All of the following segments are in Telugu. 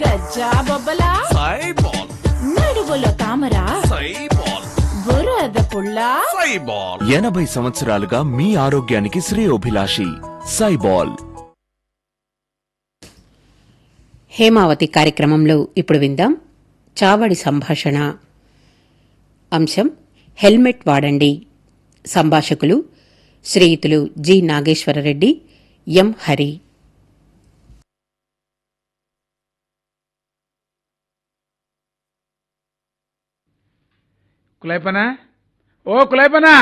గజ్జా బొబ్బలా సైబాల్ నడువులో తామర సైబాల్ బురద పుల్ల సైబాల్ ఎనభై సంవత్సరాలుగా మీ ఆరోగ్యానికి శ్రేయోభిలాషి సైబాల్ హేమావతి కార్యక్రమంలో ఇప్పుడు విందాం చావడి సంభాషణ అంశం హెల్మెట్ వాడండి సంభాషకులు శ్రీయుతులు జి నాగేశ్వరరెడ్డి ఎం హరి కులైపనా ఓ కులైపనా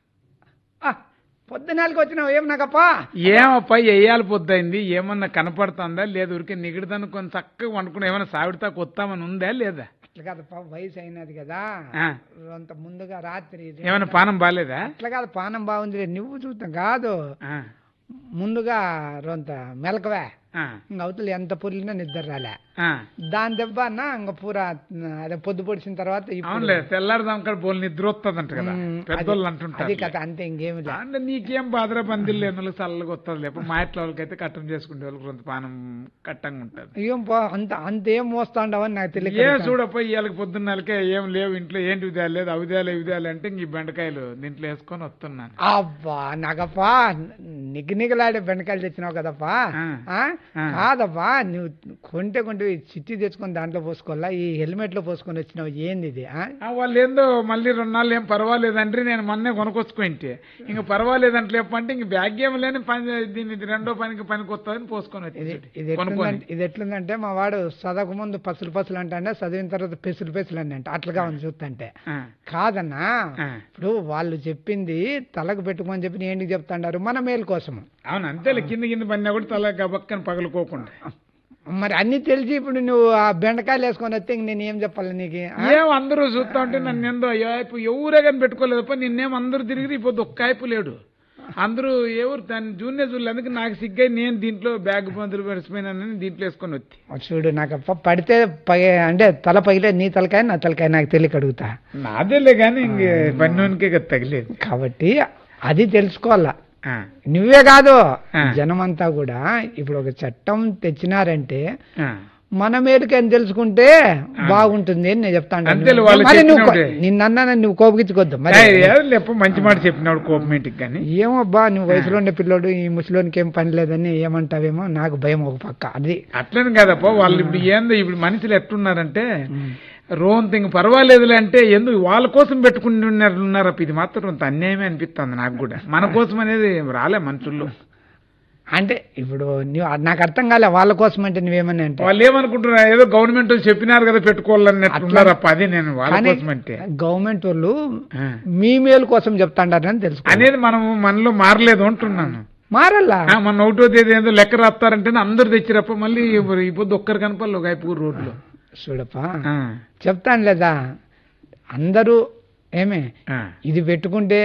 పొద్దునాలకు వచ్చినావు ఏం నాకప్పా ఏమప్పా ఎయ్యాలి పొద్దయింది ఏమన్నా కనపడుతుందా లేదు ఊరికే నిగిడిదాన్ని కొంచెం చక్కగా వండుకుని ఏమైనా సావిడితా కొత్తామని ఉందా లేదా అట్లా కాదప్పా వయసు అయినది కదా ఆ. అంత ముందుగా రాత్రి ఏమైనా పానం బాగాలేదా అట్లా కాదు పానం బాగుంది నువ్వు చూస్తాం కాదు ఆ, ముందుగా రొంత మెలకవే ఆ, ఇంక అవతల ఎంత పొరిలినా నిద్ర రాలే ఆ. దాని దెబ్బ అన్న ఇంక పూరా అదే పొద్దు పొడిచిన తర్వాత ఇప్పుడు- అవునులే తెల్లారుదాం కాడ బోల్ నిద్ర వస్తుందంట కదా ఉమ్, పెద్దోళ్ళు అది- అంటుంటారు అది కథ అంతే ఇంకేమి లే అంటే నీకేం బాధరా పందిళ్ళు ఎన్నోళ్ళు చల్లగా వస్తుంది లేకపోతే మా ఇంట్లో వాళ్ళకైతే కట్టం చేసుకుంటే వాళ్ళకి కొంత పానం కట్టంగా ఉంటుంది ఏం పో అంత అంతేం మోస్తాండవని నాకు ఏ తెలియదు చూడప్ప ఇవాళకి పొద్దున్నలకే ఏం లేవు ఇంట్లో ఏంటి విధాలు లేదు అవిధాలు ఇవిధాలు అంటే ఇంక ఈ బెండకాయలు దీంట్లో వేసుకొని వస్తున్నాను అబ్బా నాకప్పా నిగనిగలాడే బెండకాయలు తెచ్చినావు కదప్పా ఆ. ఆ? ఆ. కాదప్పా నువ్వు కొంటే కొంటే ఈ చిట్టి తెచ్చుకొని దాంట్లో పోసుకోవాలా ఈ హెల్మెట్ లో పోసుకొని వచ్చినావు ఏంది ఇది ఆ? ఆ, వాళ్ళు ఏందో మళ్ళీ రెండు నాళ్ళు ఏం పర్వాలేదంటే నేను మొన్నే కొనుక్కొచ్చుకుంటే ఇంక పర్వాలేదంటే లేపంటే ఇంక బ్యాగ్ ఏం లేని పని దీన్ని ఇది రెండో పనికి పనికి వస్తుందని పోసుకొని ఇది వచ్చి ఇది కొనుక్కొని ఎట్లుందంటే ఇది ఎట్లుందంటే మా వాడు చదవక ముందు పసులు పసులు అంటే చదివిన తర్వాత పెసులు పెసులు అని అంటే అట్లుగా ఉంది చూస్తుంటే ఆ, కాదన్నా ఆ. ఇప్పుడు వాళ్ళు చెప్పింది తలకు పెట్టుకోమని చెప్పి ఏంటికి చెప్తాండారు మన మేలు కోసము అవును అంతేలే కింద కింద పడినా కూడా తల గబక్కని పగలుకోకుండా మరి అన్ని తెలిసి ఇప్పుడు నువ్వు ఆ బెండకాయలు వేసుకొని వస్తే ఇంక నేను ఏం చెప్పాలి నీకు ఆ? ఏం అందరూ చూస్తా ఉంటే నన్ను ఏందో అయ్యో ఇప్పుడు ఎవరే కానీ పెట్టుకోలేదప్ప నిన్నేం అందరూ తిరిగి ఇప్పుడు ఒక్క అయిపు లేడు అందరూ ఎవరు దాన్ని జూనే చూడలేదు అందుకే నాకు సిగ్గై నేను దీంట్లో బ్యాగ్ మందులు పెడిసిపోయినానని దీంట్లో వేసుకొని వచ్చి చూడు నాకు అప్ప పడితే పగ అంటే తల పగిలే నీ తలకాయ నా తలకాయ నాకు తెలియక అడుగుతా నాదేలే కానీ ఇంక పన్నోనికే కదా తగిలేదు కాబట్టి అది తెలుసుకోవాలా ఆ, నువ్వే కాదు ఆ. జనమంతా కూడా ఇప్పుడు ఒక చట్టం తెచ్చినారంటే ఆ. మన మేలుకి అని తెలుసుకుంటే బాగుంటుంది అని నేను చెప్తాను అంతేలే, వాళ్ళు మరి నువ్వు చెప్పినప్పుడే. నిన్న నువ్వు కోపగించుకోవద్దు మరి ఏయ్, ఏదో లేప మంచి మాట చెప్పినాడు కోపం ఇంటికి కానీ ఏమోబ్బా నువ్వు వయసులో ఉండే పిల్లోడు ఈ ముసలోనికి ఏం పని లేదని ఏమంటావేమో నాకు భయం ఒక పక్క అది అట్లని కాదప్ప వాళ్ళు ఇప్పుడు ఏందో ఇప్పుడు మనుషులు ఎట్టున్నారంటే రోంత ఇంక పర్వాలేదులే అంటే ఎందుకు వాళ్ళ కోసం పెట్టుకుంటున్నారు ఉన్నారు ఇది మాత్రం రొంత అన్యాయమే అనిపిస్తుంది నాకు కూడా మన కోసం అనేది రాలే మనుషుల్లో అంటే ఇప్పుడు నువ్వు నాకు అర్థం కాలే వాళ్ళ కోసం అంటే నువ్వేమని అంటే వాళ్ళు ఏమనుకుంటున్నారు ఏదో గవర్నమెంట్ వాళ్ళు చెప్పినారు కదా పెట్టుకోవాలన్నట్టున్నారు అప్ప అదే నేను వాళ్ళ కానీ కోసం అంటే గవర్నమెంట్ వాళ్ళు ఆ. మీ మేలు కోసం చెప్తాండారని తెలుసుకో అనేది మనం మనలో మారలేదు అంటున్నాను మారల్లా ఆ, మొన్న ఒకటో తేదీ ఏదో లెక్క రాస్తారంటే అందరు తెచ్చిరప్ప మళ్ళీ ఈ పొద్దు ఒక్కరు కనపడలేదు ఒక ఐపు రోడ్లో చూడప్పా ఆ, చెప్తాను లేదా అందరూ ఏమే ఆ. ఇది పెట్టుకుంటే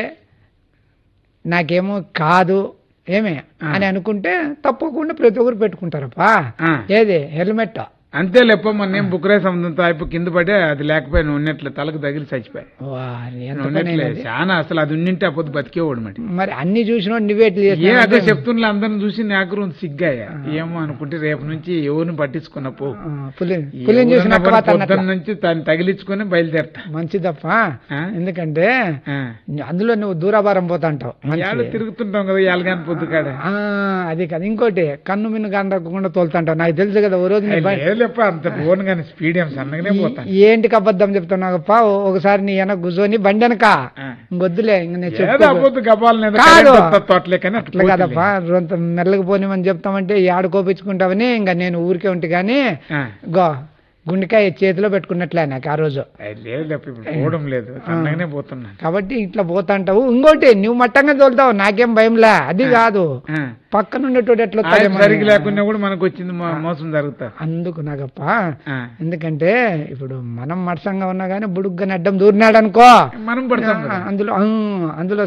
నాకేమో కాదు ఏమే అని అనుకుంటే తప్పకుండా ప్రతి ఒక్కరు పెట్టుకుంటారప్పా ఆ. ఏది హెల్మెట్ అంతే లేప మొన్న ఏం బుక్రే సముద్రంతో అయిపో కింద పడి అది లేకపోయినా ఉన్నట్లే తలకు తగిలి చచ్చిపోయి వారి ఎంత పని ఉన్నట్లే అయినది. చాలా అసలు అది ఉన్నింటే అప్పుడు బతికేవాడు మరి మరి అన్ని చూసిన నువ్వే ఎట్లా ఏ చేసినావు అదే అంటే, చెప్తున్నా అందరిని చూసి నాకు రొంత సిగ్గాయ ఏమో అనుకుంటే రేపు నుంచి ఎవరిని పట్టించుకున్న పో ఆ, పులి పులిని చూసిన ఎవరన్నా అక్కవాత పొద్దున్న అన్నట్ల. నుంచి దాన్ని తగిలించుకొని బయలుదేరతా మంచిదప్ప ఆ? ఎందుకంటే ఆ. అందులో నువ్వు దూరాభారం పోతాంటావు ఏడ మంచిది తిరుగుతుంటాం కదా ఎలగాని పొద్దు కాడ ఆ, అది కదా ఇంకోటి కన్ను మిన్ను కనకుండా తోలుతాంటావు నాకు తెలుసు కదా ఓ రోజు నీ బయ- లేదలేప్ప అంత పోను కానీ స్పీడ్ ఏం సన్నగానే పోతాను ఏంటికి అబద్ధం చెప్తున్నాగప్ప ఒకసారి నీ వెనక కూర్చొని బండి వెనక ఆ. ఇంకొద్దులే ఇంక నేను ఏదో చెప్పుకో అపోద్దు గబాలని కాదు. తోటలే కానీ అట్లా అట్లా కదప్ప రొంత మెల్లగా పోనిమని చెప్తామంటే ఏడు కోపించుకుంటావని ఇంకా నేను ఊరికే ఉంటే గానీ ఆ. గో గుండెకాయ చేతిలో పెట్టుకున్నట్లే నాకు ఆ రోజు లేదు లేప్ప ఇప్పుడు పోవడం లేదు సన్నగానే పోతున్నాను కాబట్టి ఇట్లా పోతాంటావు ఇంకోటి నువ్వు మట్టంగా తోలుతావు నాకేం భయంలే అది కాదు ఆ. పక్కన ఉండేటోడు ఎట్లా ఆయన వస్తాడేమో సరిగ్గా అని. లేకుండా కూడా మనకు వచ్చింది మో- మోసం జరుగుతా అందుకు నాకప్ప ఆ. ఎందుకంటే ఇప్పుడు మనం మడసంగా ఉన్నా గానీ బుడుగ్గా అడ్డం దూరినాడు అనుకో మనం పడతాం కదా. అందులో ఆ, అందులో